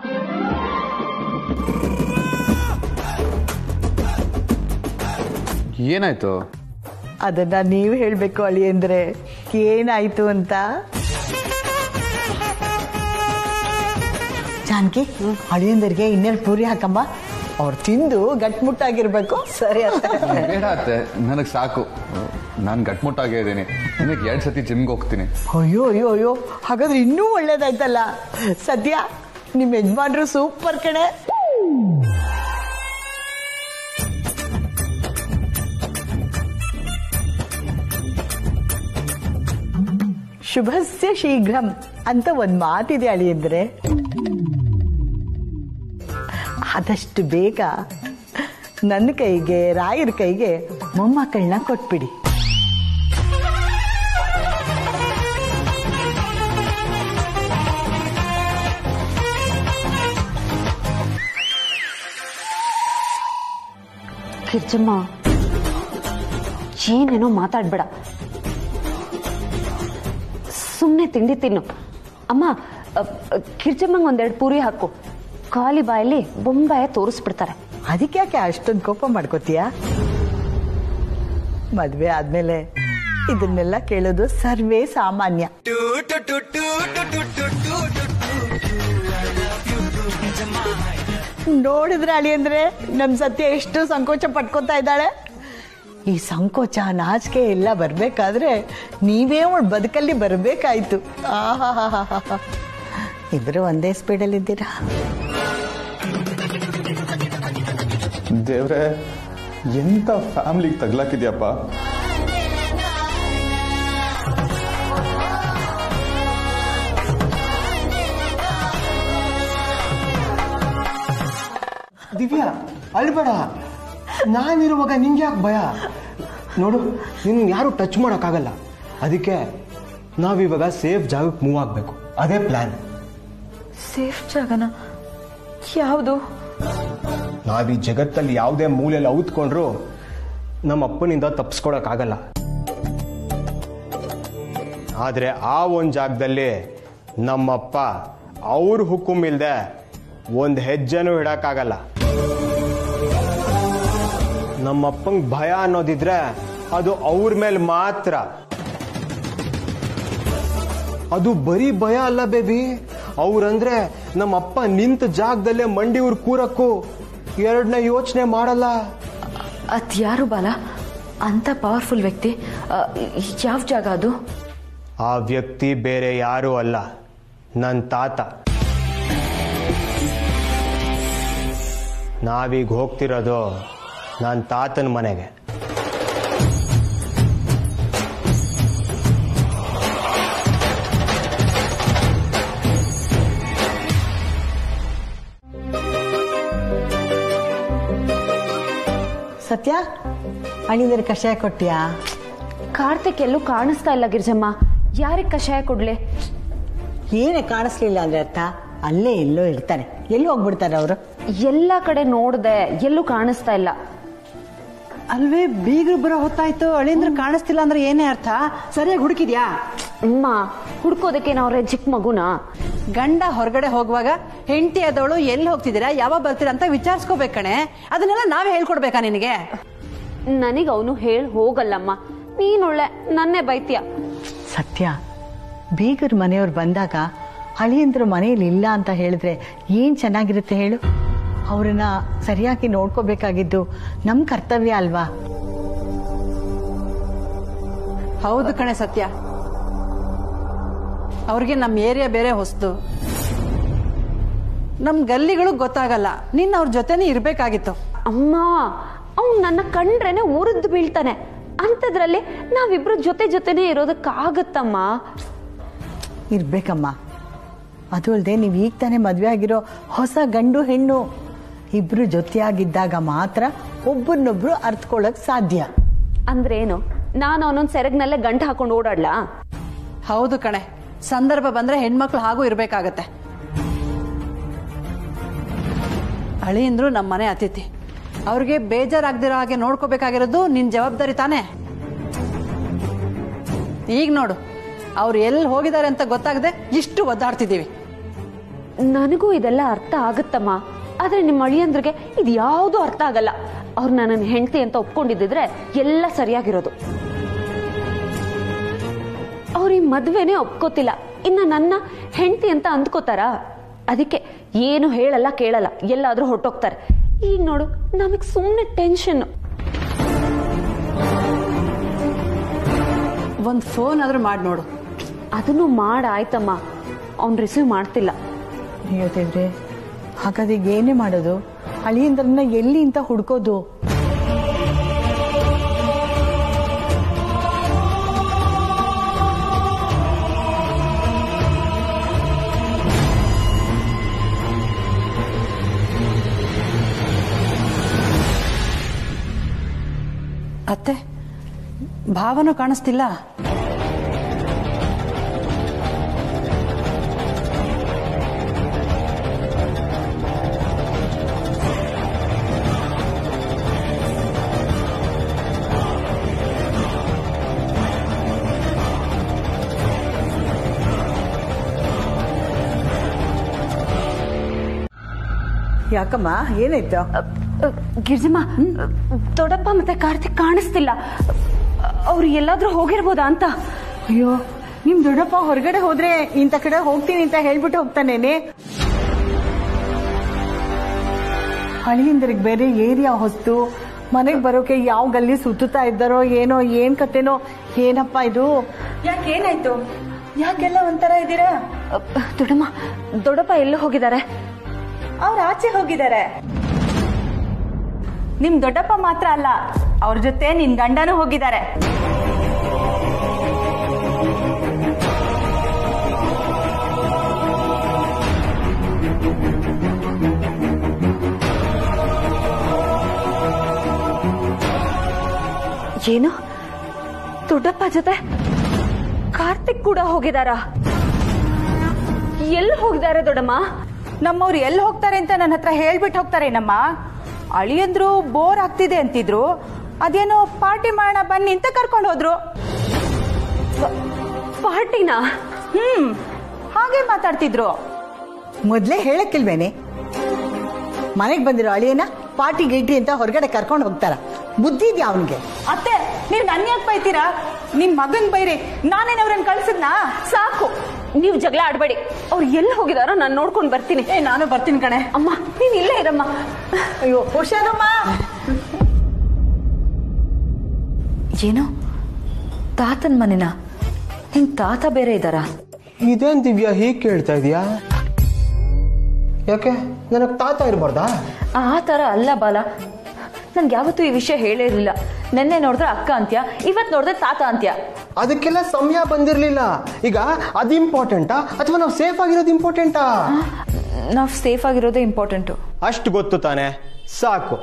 ಏನಾಯ್ತು ಅದನ್ನ ನೀವು ಹೇಳಬೇಕು ಅಳಿ ಅಂದ್ರೆ ಏನಾಯ್ತು ಅಂತ ಜಾನಕಿ ಅಳಿಯಂದರಿಗೆ ಇನ್ನೆರಡು ಪೂರಿ ಹಾಕಮ್ಮ ಅವ್ರು ತಿಂದು ಗಟ್ಮುಟ್ಟಾಗಿರ್ಬೇಕು ಸರಿ ಅಂತ ಬೇಡ ಅತ್ತೆ ನನಗ್ ಸಾಕು ನಾನು ಗಟ್ಮುಟ್ಟಾಗೇ ಇದ್ದೀನಿ ನಿನಗೆ ಎರಡ್ ಸತಿ ಜಿಮ್ಗೆ ಹೋಗ್ತೀನಿ ಅಯ್ಯೋ ಅಯ್ಯೋ ಅಯ್ಯೋ ಹಾಗಾದ್ರೆ ಇನ್ನೂ ಒಳ್ಳೇದಾಯ್ತಲ್ಲ ಸದ್ಯ ನಿಮ್ಮ ಯಜಮಾನ್ರು ಸೂಪರ್ ಕಣೆ ಶುಭಸ್ಯ ಶೀಘ್ರಂ ಅಂತ ಒಂದ್ ಮಾತಿದೆ ಅಳಿಯಂದ್ರೆ ಆದಷ್ಟು ಬೇಗ ನನ್ನ ಕೈಗೆ ರಾಯರ ಕೈಗೆ ಮೊಮ್ಮಕ್ಕಳನ್ನ ಕೊಟ್ಬಿಡಿ ಕಿರ್ಚಮ್ಮ ಏನೇನೋ ಮಾತಾಡ್ಬೇಡ ಸುಮ್ಮನೆ ತಿಂಡಿ ತಿನ್ನು ಅಮ್ಮ ಅ, ಅ, ಕಿರ್ಚಮ್ಮಂಗ್ ಒಂದೆರಡು ಪೂರಿ ಹಾಕು ಖಾಲಿ ಬಾಯಲ್ಲಿ ಬೊಂಬಾಯ ತೋರಿಸ್ಬಿಡ್ತಾರೆ ಅದಕ್ಕೆ ಯಾಕೆ ಅಷ್ಟೊಂದು ಕೋಪ ಮಾಡ್ಕೋತೀಯ ಮದ್ವೆ ಆದ್ಮೇಲೆ ಇದನ್ನೆಲ್ಲ ಕೇಳೋದು ಸರ್ವೇ ಸಾಮಾನ್ಯ ನೋಡಿದ್ರೆ ಅಳಿ ಅಂದ್ರೆ ನಮ್ ಸತ್ಯ ಎಷ್ಟು ಸಂಕೋಚ ಪಟ್ಕೋತಾ ಇದ್ದಾಳೆ ಈ ಸಂಕೋಚ ನಾಚಿಕೆ ಎಲ್ಲ ಬರ್ಬೇಕಾದ್ರೆ ನೀವೇ ಅವಳು ಬದುಕಲ್ಲಿ ಬರ್ಬೇಕಾಯ್ತು ಆಹಾ ಇಬ್ರು ಒಂದೇ ಸ್ಪೀಡಲ್ಲಿ ಇದ್ದೀರಾ ದೇವ್ರೆ ಎಂತ ಫ್ಯಾಮಿಲಿಗೆ ತಗ್ಲಾಕಿದ್ಯಪ್ಪ ದಿವ್ಯಾ ಅಳ್ಬೇಡ ನಾನಿರುವಾಗ ನಿಂಗೆ ಯಾಕೆ ಭಯ ನೋಡು ನಿನ್ನ ಯಾರು ಟಚ್ ಮಾಡೋಕ್ಕಾಗಲ್ಲ ಅದಕ್ಕೆ ನಾವಿವಾಗ ಸೇಫ್ ಜಾಗಕ್ಕೆ ಮೂವ್ ಆಗಬೇಕು ಅದೇ ಪ್ಲ್ಯಾನ್ ಸೇಫ್ ಜಾಗನ ಯಾವುದು ನಾವೀ ಜಗತ್ತಲ್ಲಿ ಯಾವುದೇ ಮೂಲೆಯಲ್ಲಿ ಔತ್ಕೊಂಡ್ರು ನಮ್ಮ ಅಪ್ಪನಿಂದ ತಪ್ಪಿಸ್ಕೊಳಕ್ಕಾಗಲ್ಲ ಆದರೆ ಆ ಒಂದು ಜಾಗದಲ್ಲಿ ನಮ್ಮಪ್ಪ ಅವ್ರ ಹುಕುಮ್ ಇಲ್ದೆ ಒಂದು ಹೆಜ್ಜೆನೂ ಇಡಕ್ಕಾಗಲ್ಲ ನಮ್ಮಪ್ಪಂಗೆ ಭಯ ಅನ್ನೋದಿದ್ರೆ ಅದು ಅವ್ರ ಮೇಲೆ ಮಾತ್ರ ಅದು ಬರೀ ಭಯ ಅಲ್ಲ ಬೇಬಿ ಅವ್ರಂದ್ರೆ ನಮ್ಮಪ್ಪ ನಿಂತ ಜಾಗದಲ್ಲೇ ಮಂಡಿ ಊರ್ ಕೂರಕ್ಕೂ ಎರಡನೇ ಯೋಚನೆ ಮಾಡಲ್ಲ ಅದ್ಯಾರು ಬಾಲ ಅಂತ ಪವರ್ಫುಲ್ ವ್ಯಕ್ತಿ ಯಾವ ಜಾಗ ಅದು ಆ ವ್ಯಕ್ತಿ ಬೇರೆ ಯಾರೂ ಅಲ್ಲ ನನ್ನ ತಾತ ನಾವೀಗ ಹೋಗ್ತಿರೋದು ನನ್ನ ತಾತನ ಮನೆಗೆ ಸತ್ಯ ಅಳಿಂದ್ರ ಕಷಾಯ ಕೊಟ್ಟಿಯಾ ಕಾರ್ತಿಕ್ ಎಲ್ಲೂ ಕಾಣಿಸ್ತಾ ಇಲ್ಲ ಗಿರ್ಜಮ್ಮ ಯಾರಿಗೆ ಕಷಾಯ ಕೊಡ್ಲೆ ಏನೇ ಕಾಣಿಸ್ಲಿಲ್ಲ ಅಂದ್ರೆ ಅರ್ಥ ಅಲ್ಲೇ ಎಲ್ಲೋ ಇರ್ತಾನೆ ಎಲ್ಲಿ ಹೋಗ್ಬಿಡ್ತಾರೆ ಅವರು ಎಲ್ಲ ಕಡೆ ನೋಡ್ದೆ ಎಲ್ಲೂ ಕಾಣಿಸ್ತಾ ಇಲ್ಲ ಅಲ್ವೇ ಬೀಗರು ಬರೋ ಹೊತ್ತಾಯ್ತು ಅಳಿಂದ್ರ ಕಾಣಿಸ್ತಿಲ್ಲ ಅಂದ್ರೆ ಏನೇ ಅರ್ಥ ಸರಿಯಾಗಿ ಹುಡುಕಿದ್ಯಾ ಅಮ್ಮ ಹುಡ್ಕೋದಕ್ಕೆ ನಾವ್ರೆ ಚಿಕ್ಕ ಮಗುನ ಗಂಡ ಹೊರಗಡೆ ಹೋಗುವಾಗ ಹೆಂಡತಿ ಆದವಳು ಎಲ್ಲಿ ಹೋಗ್ತಿದ್ದೀರಾ ಯಾವಾಗ ಬರ್ತೀರಾ ಅಂತ ವಿಚಾರಿಸ್ಕೋಬೇಕು ಕಣೆ ಅದನ್ನೆಲ್ಲ ನಾವೇ ಹೇಳ್ಕೊಡ್ಬೇಕಾ ನಿನಗೆ ನನಗೆ ಅವನು ಹೇಳ್ ಹೋಗಲ್ಲಮ್ಮ ನೀನೊಳ್ಳೆ ನನ್ನೇ ಬೈತ್ಯ ಸತ್ಯ ಬೀಗರ ಮನೆಯವ್ರು ಬಂದಾಗ ಅಳಿಯಂದ್ರು ಮನೆಯಲ್ಲಿ ಇಲ್ಲ ಅಂತ ಹೇಳಿದ್ರೆ ಏನ್ ಚೆನ್ನಾಗಿರುತ್ತೆ ಹೇಳು ಅವ್ರನ್ನ ಸರಿಯಾಗಿ ನೋಡ್ಕೋಬೇಕಾಗಿದ್ದು ನಮ್ ಕರ್ತವ್ಯ ಅಲ್ವಾ ಹೌದು ಕಣೆ ಸತ್ಯ ಅವ್ರಿಗೆ ನಮ್ಮ ಏರಿಯಾ ಬೇರೆ ಹೊಸ್ತು ನಮ್ ಗಲ್ಲಿಗಳು ಗೊತ್ತಾಗಲ್ಲ ನೀನ್ ಅವ್ರ ಜೊತೆನೇ ಇರ್ಬೇಕಾಗಿತ್ತು ಅಮ್ಮ ಅವ್ನು ನನ್ನ ಕಂಡ್ರೇನೆ ಉರಿದು ಬೀಳ್ತಾನೆ ಅಂಥದ್ರಲ್ಲಿ ನಾವಿಬ್ರು ಜೊತೆ ಜೊತೆನೇ ಇರೋದಕ್ಕಾಗತ್ತಮ್ಮ ಇರ್ಬೇಕಮ್ಮ ಅದು ಅಲ್ಲದೆ ನೀವು ಈಗ ತಾನೇ ಮದುವೆ ಆಗಿರೋ ಹೊಸ ಗಂಡು ಹೆಣ್ಣು ಇಬ್ರು ಜೊತೆಯಾಗಿದ್ದಾಗ ಮಾತ್ರ ಒಬ್ಬರನ್ನೊಬ್ರು ಅರ್ತ್ಕೊಳ್ಳಕ್ ಸಾಧ್ಯ ಅಂದ್ರೇನು ನಾನು ಅವನೊಂದ್ ಸೆರಗ್ನಲ್ಲೇ ಗಂಟು ಹಾಕೊಂಡು ಓಡಾಡ್ಲಾ ಹೌದು ಕಣೆ ಸಂದರ್ಭ ಬಂದ್ರೆ ಹೆಣ್ಮಕ್ಳು ಹಾಗೂ ಇರ್ಬೇಕಾಗತ್ತೆ ಅಳಿಯಂದ್ರು ನಮ್ಮ ಮನೆ ಅತಿಥಿ ಅವ್ರಿಗೆ ಬೇಜಾರಾಗ್ದಿರೋ ಹಾಗೆ ನೋಡ್ಕೋಬೇಕಾಗಿರೋದು ನಿನ್ ಜವಾಬ್ದಾರಿ ತಾನೇ ಈಗ ನೋಡು ಅವ್ರು ಎಲ್ಲಿ ಹೋಗಿದ್ದಾರೆ ಅಂತ ಗೊತ್ತಾಗದೆ ಇಷ್ಟು ಒದ್ದಾಡ್ತಿದ್ದೀವಿ ನನಗೂ ಇದೆಲ್ಲ ಅರ್ಥ ಆಗುತ್ತಮ್ಮ ಆದ್ರೆ ನಿಮ್ಮ ಅಳಿಯಂದ್ರಿಗೆ ಇದು ಯಾವುದು ಅರ್ಥ ಆಗಲ್ಲ ಅವ್ರು ನನ್ನನ್ನು ಹೆಂಡತಿ ಅಂತ ಒಪ್ಕೊಂಡಿದ್ದಿದ್ರೆ ಎಲ್ಲ ಸರಿಯಾಗಿರೋದು ಅವ್ರ ಈ ಮದ್ವೆನೇ ಒಪ್ಕೋತಿಲ್ಲ ಇನ್ನ ನನ್ನ ಹೆಂಡತಿ ಅಂತ ಅಂದ್ಕೋತಾರ ಅದಕ್ಕೆ ಏನು ಹೇಳಲ್ಲ ಕೇಳಲ್ಲ ಎಲ್ಲಾದ್ರೂ ಹೊರಟೋಗ್ತಾರೆ ಈಗ ನೋಡು ನಮಗ್ ಸುಮ್ಮನೆ ಟೆನ್ಷನ್ ಒಂದು ಫೋನ್ ಆದ್ರೂ ಮಾಡಿ ನೋಡು ಅದನ್ನು ಮಾಡಾಯ್ತಮ್ಮ ಅವ್ನ್ ರಿಸೀವ್ ಮಾಡ್ತಿಲ್ಲ ಅಯ್ಯೋ ದೇವ್ರೆ ಹಾಗಾದ್ರೆ ಈಗ ಏನೇ ಮಾಡೋದು ಅಳಿಯಂದ್ರನ್ನ ಎಲ್ಲಿ ಅಂತ ಹುಡ್ಕೋದು ಅತ್ತೆ ಭಾವನೂ ಕಾಣಿಸ್ತಿಲ್ಲ ಯಾಕಮ್ಮ ಏನಾಯ್ತು ಅ, ಗಿರ್ಜಮ್ಮ ದೊಡ್ಡಪ್ಪ ಮತ್ತೆ ಕಾರ್ತಿಕ್ ಕಾಣಿಸ್ತಿಲ್ಲ ಅವ್ರು ಎಲ್ಲಾದ್ರೂ ಹೋಗಿರ್ಬೋದಾ ಅಂತ ಅಯ್ಯೋ ನಿಮ್ ದೊಡ್ಡಪ್ಪ ಹೊರಗಡೆ ಹೋದ್ರೆ ಇಂಥ ಕಡೆ ಹೋಗ್ತೀನಿ ಅಂತ ಹೇಳ್ಬಿಟ್ಟು ಹೋಗ್ತಾನೇನೆ ಹಳಿಯಿಂದ್ರಿಗೆ ಬೇರೆ ಏರಿಯಾ ಹೊಸ್ತು ಮನೆಗೆ ಬರೋಕೆ ಯಾವ ಗಲ್ಲಿ ಸುತ್ತುತ್ತಾ ಇದ್ದಾರೋ ಏನೋ ಏನ್ ಕತೆನೋ ಏನಪ್ಪ ಇದು ಯಾಕೇನಾಯ್ತು ಯಾಕೆಲ್ಲ ಒಂಥರ ಇದ್ದೀರಾ ಅ, ದೊಡ್ಡಮ್ಮ ದೊಡ್ಡಪ್ಪ ಎಲ್ಲೂ ಹೋಗಿದ್ದಾರೆ ಅವ್ರು ಆಚೆ ಹೋಗಿದ್ದಾರೆ ನಿಮ್ ದೊಡ್ಡಪ್ಪ ಮಾತ್ರ ಅಲ್ಲ ಅವ್ರ ಜೊತೆ ನಿನ್ ಗಂಡನೂ ಹೋಗಿದ್ದಾರೆ ಏನು ದೊಡ್ಡಪ್ಪ ಜೊತೆ ಕಾರ್ತಿಕ್ ಕೂಡ ಹೋಗಿದಾರಾ ಎಲ್ಲಿ ಹೋಗಿದ್ದಾರೆ ದೊಡ್ಡಮ್ಮ ನಮ್ಮವ್ರು ಎಲ್ಲಿ ಹೋಗ್ತಾರೆ ಅಂತ ನನ್ನ ಹತ್ರ ಹೇಳ್ಬಿಟ್ಟು ಹೋಗ್ತಾರೆ ನಮ್ಮ ಅಳಿಯಂದ್ರು ಬೋರ್ ಆಗ್ತಿದೆ ಅಂತಿದ್ರು ಅದೇನೋ ಪಾರ್ಟಿ ಮಾಡೋಣ ಬನ್ನಿ ಅಂತ ಕರ್ಕೊಂಡು ಹೋದ್ರು ಪಾರ್ಟಿನಾ ಹ್ಮ್ ಹಾಗೆ ಮಾತಾಡ್ತಿದ್ರು ಮೊದ್ಲೇ ಹೇಳಕ್ಕಿಲ್ವೇನೆ ಮನೆಗೆ ಬಂದಿರೋ ಅಳಿಯನ ಪಾರ್ಟಿ ಗಿಟ್ರಿ ಅಂತ ಹೊರಗಡೆ ಕರ್ಕೊಂಡು ಹೋಗ್ತಾರ ಬುದ್ಧಿ ಇದೆಯಾ ಅವನಿಗೆ ಅತ್ತೆ ನೀವ್ ನನ್ ಯಾಕೆ ಬೈತೀರಾ ನಿಮ್ ಮಗನ್ ಬೈರಿ ನಾನೇನ್ ಅವ್ರನ್ನ ಕಳ್ಸಿದ್ನಾ ಸಾಕು ನೀವು ಜಗಳ ಆಡ್ಬೇಡಿ ಅವ್ರು ಎಲ್ಲಿ ಹೋಗಿದಾರೋ ನಾನು ನೋಡ್ಕೊಂಡು ಬರ್ತೀನಿ ಏ ನಾನು ಬರ್ತೀನಿ ಕಣೆ ಅಮ್ಮ ನೀನ್ ಇಲ್ಲೇ ಇರಮ್ಮ ಅಯ್ಯೋ ಹುಷಾರಮ್ಮ ಏನು ತಾತನ ಮನೆನಾ ನಿನ್ ತಾತ ಬೇರೆ ಇದ್ದಾರಾ ಇದೇನ್ ದಿವ್ಯಾ ಹೀಗೆ ಕೇಳ್ತಾ ಇದೀಯಾ ಯಾಕೆ ನನಗೆ ತಾತ ಇರಬಾರ್ದಾ ಆ ಥರ ಅಲ್ಲ ಬಾಲ ನನ್ಗೆ ಯಾವತ್ತೂ ಈ ವಿಷಯ ಹೇಳೇ ಇರಲಿಲ್ಲ ನೆನ್ನೆ ನೋಡಿದ್ರೆ ಅಕ್ಕ ಅಂತ್ಯ ಇವತ್ತು ನೋಡಿದ್ರೆ ತಾತ ಅಂತ್ಯ ಅದಕ್ಕೆಲ್ಲ ಸಮಯ ಬಂದಿರಲಿಲ್ಲ ಈಗ ಅದು ಇಂಪಾರ್ಟೆಂಟಾ ಅಥವಾ ನಾವು ಸೇಫ್ ಆಗಿರೋದು ಇಂಪಾರ್ಟೆಂಟಾ ನಾವು ಸೇಫ್ ಆಗಿರೋದೇ ಇಂಪಾರ್ಟೆಂಟು ಅಷ್ಟು ಗೊತ್ತು ತಾನೆ ಸಾಕು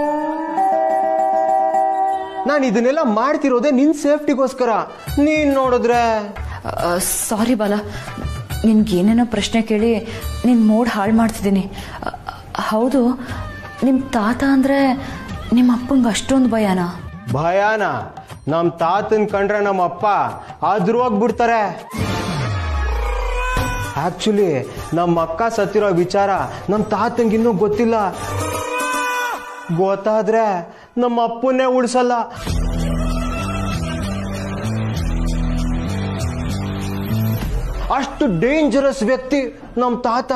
ನಾನು ಇದನ್ನೆಲ್ಲ ಮಾಡ್ತಿರೋದೇ ನಿನ್ ಸೇಫ್ಟಿಗೋಸ್ಕರ ನೀನ್ ನೋಡಿದ್ರೆ ಸಾರಿ ಬಾಲ ನಿನ್ಗೇನೇನೋ ಪ್ರಶ್ನೆ ಕೇಳಿ ನಿನ್ನ ಮೂಡ್ ಹಾಳು ಮಾಡ್ತಿದ್ದೀನಿ ಅ, ಹೌದು ನಿಮ್ಮ ತಾತ ಅಂದರೆ ನಿಮ್ಮ ಅಪ್ಪಂಗೆ ಅಷ್ಟೊಂದು ಭಯನಾ ಭಯಾನ ನಮ್ ತಾತನ್ ಕಂಡ್ರೆ ನಮ್ಮ ಅಪ್ಪ ಆದ್ರೂ ಹೋಗ್ಬಿಡ್ತಾರೆ ಆಕ್ಚುಲಿ ನಮ್ಮ ಅಕ್ಕ ಸತ್ತಿರೋ ವಿಚಾರ ನಮ್ಮ ತಾತಂಗಿನ್ನೂ ಗೊತ್ತಿಲ್ಲ ಗೊತ್ತಾದ್ರೆ ನಮ್ಮ ಅಪ್ಪನ್ನೇ ಉಳಿಸಲ್ಲ ಅಷ್ಟು ಡೇಂಜರಸ್ ವ್ಯಕ್ತಿ ನಮ್ಮ ತಾತ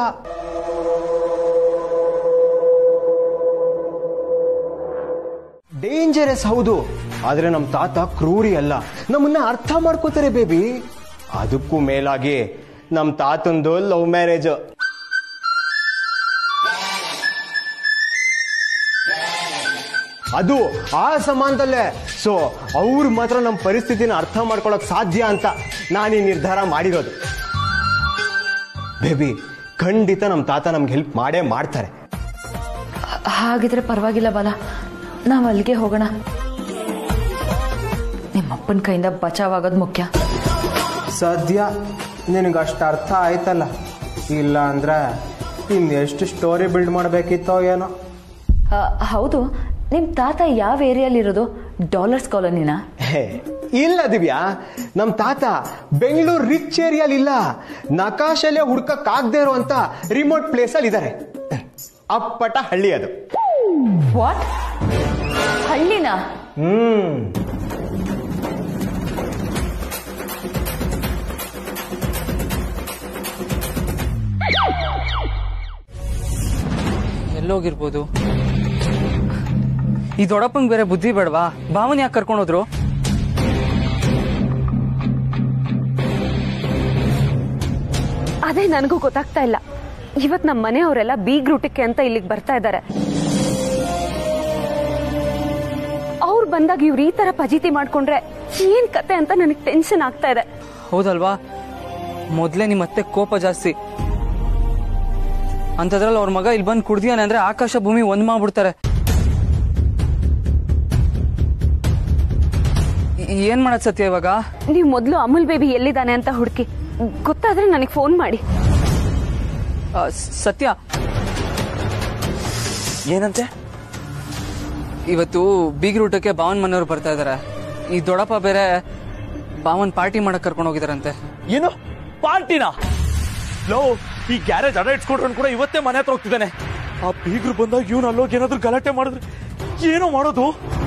ಡೇಂಜರಸ್ ಹೌದು ಆದ್ರೆ ನಮ್ಮ ತಾತ ಕ್ರೂರಿ ಅಲ್ಲ ನಮ್ಮನ್ನ ಅರ್ಥ ಮಾಡ್ಕೋತಾರೆ ಬೇಬಿ ಅದಕ್ಕೂ ಮೇಲಾಗಿ ನಮ್ಮ ತಾತಂದು ಲವ್ ಮ್ಯಾರೇಜ್ ಅದು ಆ ಸಮಾನದಲ್ಲೇ ಸೊ ಅವ್ರು ಮಾತ್ರ ನಮ್ಮ ಪರಿಸ್ಥಿತಿನ ಅರ್ಥ ಮಾಡ್ಕೊಳಕ್ ಸಾಧ್ಯ ಅಂತ ನಾನು ಈ ನಿರ್ಧಾರ ಮಾಡಿರೋದು ಬೇಬಿ ಖಂಡಿತ ನಮ್ಮ ತಾತ ನಮ್ಗೆ ಹೆಲ್ಪ್ ಮಾಡೇ ಮಾಡ್ತಾರೆ ಹಾಗಿದ್ರೆ ಪರವಾಗಿಲ್ಲ ಬಾಲ ನಾವು ಅಲ್ಲಿಗೆ ಹೋಗೋಣ ನಿಮ್ಮಪ್ಪನ ಕೈಯಿಂದ ಬಚಾವಾಗೋದು ಮುಖ್ಯ ಸದ್ಯ ನಿನಗೆ ಅಷ್ಟು ಅರ್ಥ ಆಯ್ತಲ್ಲ ಇಲ್ಲ ಅಂದ್ರೆ ಇನ್ನೆಷ್ಟು ಸ್ಟೋರಿ ಬಿಲ್ಡ್ ಮಾಡಬೇಕಿತ್ತೋ ಏನೋ ಆ, ಹೌದು ನಿಮ್ಮ ತಾತ ಯಾವ ಏರಿಯಾಲಿರೋದು ಡಾಲರ್ಸ್ ಕಾಲೋನಿನಾ ಹೇ, ಇಲ್ಲ ದಿವ್ಯಾ ನಮ್ ತಾತ ಬೆಂಗಳೂರು ರಿಚ್ ಏರಿಯಾಲ್ ಇಲ್ಲ ನಕಾಶಲ್ಲೇ ಹುಡ್ಕಕ್ ಆಗದೆ ಇರುವಂತ ರಿಮೋಟ್ ಪ್ಲೇಸ್ ಅಲ್ಲಿ ಇದಾರೆ ಅಪ್ಪಟ ಹಳ್ಳಿ ಅದು ವಾಟ್ ಹಳ್ಳಿನಾ ಹ್ಮ್ ಎಲ್ಲೋಗಿರ್ಬೋದು ಈ ದೊಡ್ಡಪ್ಪಂಗ್ ಬೇರೆ ಬುದ್ಧಿ ಬೇಡವಾ ಭಾವನ್ ಯಾಕೆ ಕರ್ಕೊಂಡು ಹೋದ್ರು ಅದೇ ನನಗೂ ಗೊತ್ತಾಗ್ತಾ ಇಲ್ಲ ಇವತ್ ನಮ್ಮ ಮನೆಯವರೆಲ್ಲ ಬೀಗ್ ರೂಟಕ್ಕೆ ಅಂತ ಇಲ್ಲಿಗೆ ಬರ್ತಾ ಇದ್ದಾರೆ ಅವ್ರು ಬಂದಾಗ ಇವ್ರು ಈ ತರ ಪಜೀತಿ ಮಾಡ್ಕೊಂಡ್ರೆ ಏನ್ ಕತೆ ಅಂತ ನನಗೆ ಟೆನ್ಷನ್ ಆಗ್ತಾ ಇದೆ ಹೌದಲ್ವಾ ಮೊದ್ಲೇ ನಿಮ್ಮ ಅತ್ತೆ ಕೋಪ ಜಾಸ್ತಿ ಅಂತದ್ರಲ್ಲಿ ಅವ್ರ ಮಗ ಇಲ್ಲಿ ಬಂದು ಕುಡ್ದಿಯಾನೆ ಅಂದ್ರೆ ಆಕಾಶ ಭೂಮಿ ಒಂದ್ ಮಾಡ್ಬಿಡ್ತಾರೆ ಈ- ಏನ್ ಮಾಡದ್ ಸತ್ಯ ಇವಾಗ ನೀವು ಮೊದಲು ಅಮೂಲ್ ಬೇಬಿ ಎಲ್ಲಿದ್ದಾನೆ ಅಂತ ಹುಡುಕಿ ಗೊತ್ತಾದ್ರೆ ನನಗೆ ಫೋನ್ ಮಾಡಿ ಆ, ಸತ್ಯ ಏನಂತೆ ಇವತ್ತು ಬೀಗ್ ರೂಟಕ್ಕೆ ಭಾವನ್ ಮನೆಯವ್ರು ಬರ್ತಾ ಇದಾರೆ ಈ ದೊಡ್ಡಪ್ಪ ಬೇರೆ ಭಾವನ್ ಪಾರ್ಟಿ ಮಾಡಕ್ ಕರ್ಕೊಂಡು ಹೋಗಿದಾರಂತೆ ಏನು ಪಾರ್ಟಿನಾ ಲೋ ಈ ಗ್ಯಾರೇಜ್ ಅಡ ಇಟ್ಸ್ಕೊಟ್ರನ್ ಕೂಡ ಇವತ್ತೇ ಮನೆ ಹತ್ರ ಹೋಗ್ತಿದ್ದಾನೆ ಆ ಬೀಗ್ರು ಬಂದಾಗ ಇವನು ಅಲ್ಲೋಗಿ ಏನಾದ್ರು ಗಲಾಟೆ ಮಾಡಿದ್ರೆ ಏನೋ ಮಾಡೋದು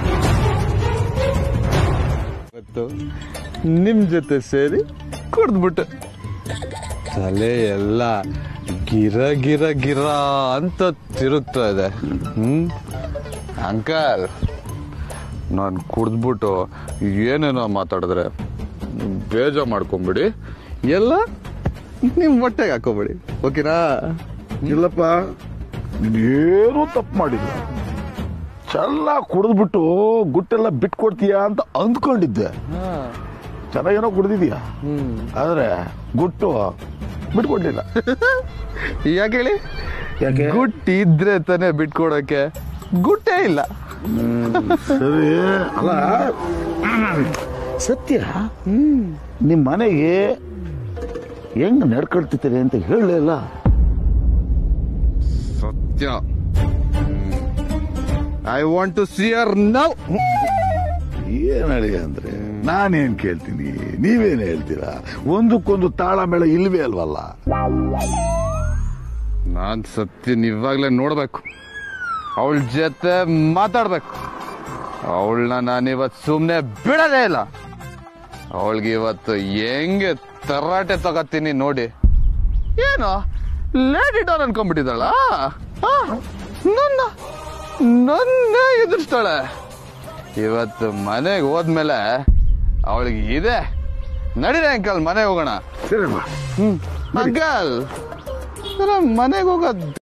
ಇವತ್ತು ನಿಮ್ ಜೊತೆ ಸೇರಿ ಕುಡ್ದ್ಬಿಟ್ಟೆ ತಲೆ ಎಲ್ಲ ಗಿರ ಗಿರ ಗಿರ ಅಂತ ತಿರುಗ್ತಾ ಇದೆ ಹ್ಮ್ ಅಂಕಲ್ ನಾನು ಕುಡ್ದ್ಬಿಟ್ಟು ಏನೇನೋ ಮಾತಾಡಿದ್ರೆ ಬೇಜಾರ್ ಮಾಡ್ಕೊಂಬಿಡಿ ಎಲ್ಲ ನಿಮ್ ಹೊಟ್ಟೆಗೆ ಹಾಕೋಬೇಡಿ ಓಕೆನಾ ಇಲ್ಲಪ್ಪ ಏನೂ ತಪ್ಪು ಮಾಡಿಲ್ಲ ಚೆನ್ನಾಗಿ ಕುಡಿದ್ಬಿಟ್ಟು ಗುಟ್ಟೆಲ್ಲ ಬಿಟ್ಕೊಡ್ತೀಯಾ ಅಂತ ಅಂದ್ಕೊಂಡಿದ್ದೆ ಚೆನ್ನಾಗೇನೋ ಕುಡ್ದಿದ್ಯಾ ಆದ್ರೆ ಗುಟ್ಟು ಬಿಟ್ಕೊಡ್ಲಿಲ್ಲ ಯಾಕೆ ಹೇಳಿ ಯಾಕೆ ಗುಟ್ ಇದ್ರೆ ತಾನೇ ಬಿಟ್ಕೊಡೋಕೆ ಗುಟ್ಟೇ ಇಲ್ಲ ಸರಿ ಅಲ್ಲ ಸತ್ಯ ನಿಮ್ ಮನೆಗೆ ಹೆಂಗ್ ನಡ್ಕೊಳ್ತಿದ್ದೀರಿ ಅಂತ ಹೇಳಲಿಲ್ಲ ಸತ್ಯ I want to see your now ಏನ್ ಹೇಳಿ ಅಂದ್ರೆ ನಾನೇನ್ ಕೇಳ್ತೀನಿ ನೀವೇನ್ ಹೇಳ್ತೀರಾ ಒಂದಕ್ಕೊಂದು ತಾಳ ಮೇಳ ಇಲ್ವೇ ಅಲ್ವಲ್ಲ ನಾನ್ ಸತ್ಯನ್ ಇವಾಗ್ಲೇ ನೋಡ್ಬೇಕು ಅವಳ ಜೊತೆ ಮಾತಾಡ್ಬೇಕು ಅವಳನ್ನ ನಾನಿವತ್ ಸುಮ್ನೆ ಬಿಡೋದೇ ಇಲ್ಲ ಅವಳಿಗೆ ಇವತ್ತು ಹೆಂಗೆ ತರಾಟೆ ತಗತ್ತೀನಿ ನೋಡಿ ಏನು ಲೇಡಿ ಡೌನ್ ಅನ್ಕೊಂಡ್ಬಿಟ್ಟಿದ್ದಾಳ ಆ, ನನ್ನ ನನ್ನ ಎದುರಿಸ್ತಾಳೆ ಇವತ್ತು ಮನೆಗೆ ಹೋದ್ಮೇಲೆ ಅವಳಿಗೆ ಇದೆ ನಡೀರಿ ಅಂಕಲ್ ಮನೆಗೆ ಹೋಗೋಣ ಸರಿ ಹ್ಮ್ ಅಂಕಲ್ ಮನೆಗೆ ಹೋಗೋದ್